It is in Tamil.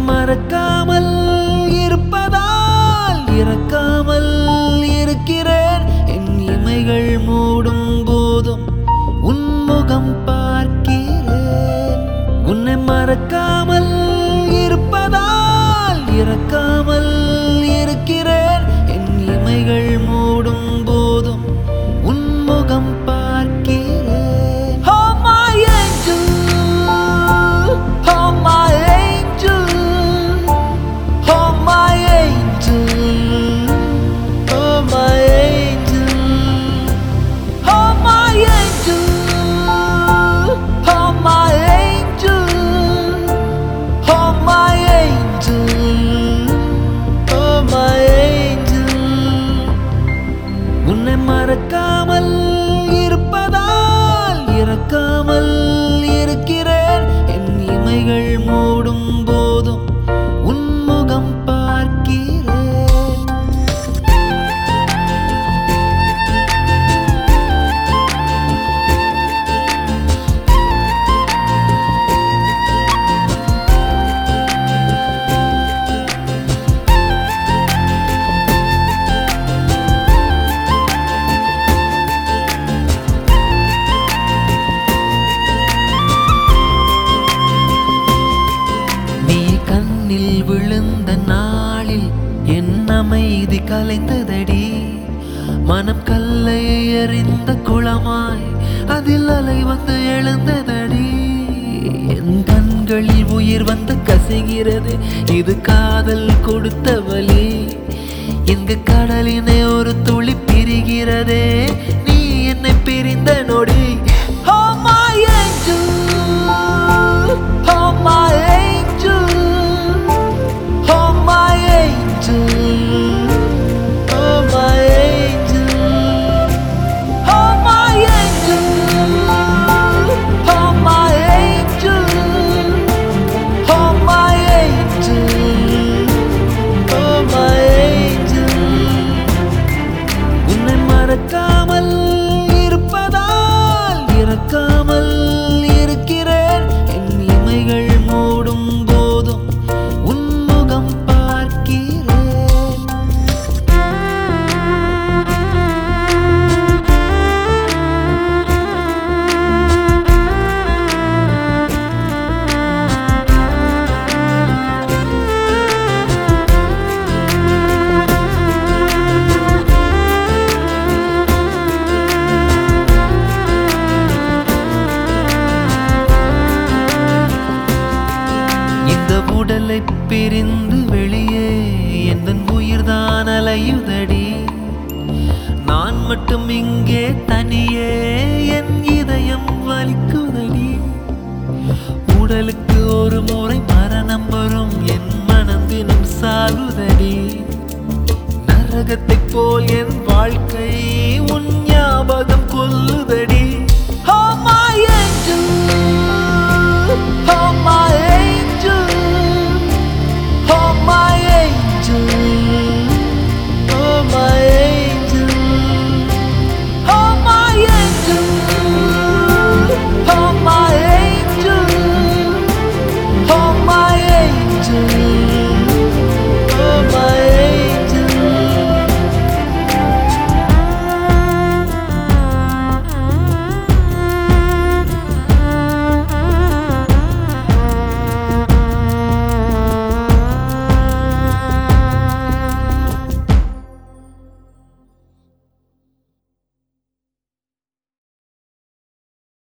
மறக்காமல் இருப்பதால் இறக்காமல் இருக்கிறேன் என் இமைகள் மூடும் போதும் உன் முகம் பார்க்கிறேன் உன்னை மறக்காமல் இருப்பதால் இறக்காமல் இருக்கிறேன் என் இமைகள் மூடும் போதும் உன் முகம் பார்க்கிறேன் Oh my angel Oh my angel Oh my angel Oh my angel Oh my angel Oh my angel Oh my angel Oh my angel உன்னை மறக்காமல் இருப்பதால் இறக்காமல் இருக்கிறேன் என் இமைகள் மூடும் போதும் உன் முகம் பார்க்கிறேன் நீ கண்ணில் விழுந்த நாளில் என் அமைதி கலைந்ததடி மனம் கல்லை எறிந்த குளமாய் அதில் அலை வந்து எழுந்ததடி என் கண்களில் உயிர் வந்து கசிகிறது இது காதல் கொடுத்த வலி இங்கு கடலினை ஒரு துளி பிரிகிறதே நீ என்னை பிரிந்த நொடி Oh my angel Oh my angel Oh my angel Oh my angel Oh my angel Oh my angel Oh my angel Oh my angel உன்னை மறக்காமல் இருப்பதால் இறக்காமல் இருக்கிறேன் என் இமைகள் மூடும் போதும் உன் முகம் பார்க்கிறேன் இந்த உடலை பிரிந்து வெளியே எந்த உயிர்தான் அலையுதடி நான் மட்டும் இங்கே தனியே என் இதயம் வலிக்குதடி உடலுக்கு ஒரு முறை மரணம் வரும் என் மனம் தினம் சாகுதடி நரகத்தைப் போல் என் வாழ்க்கை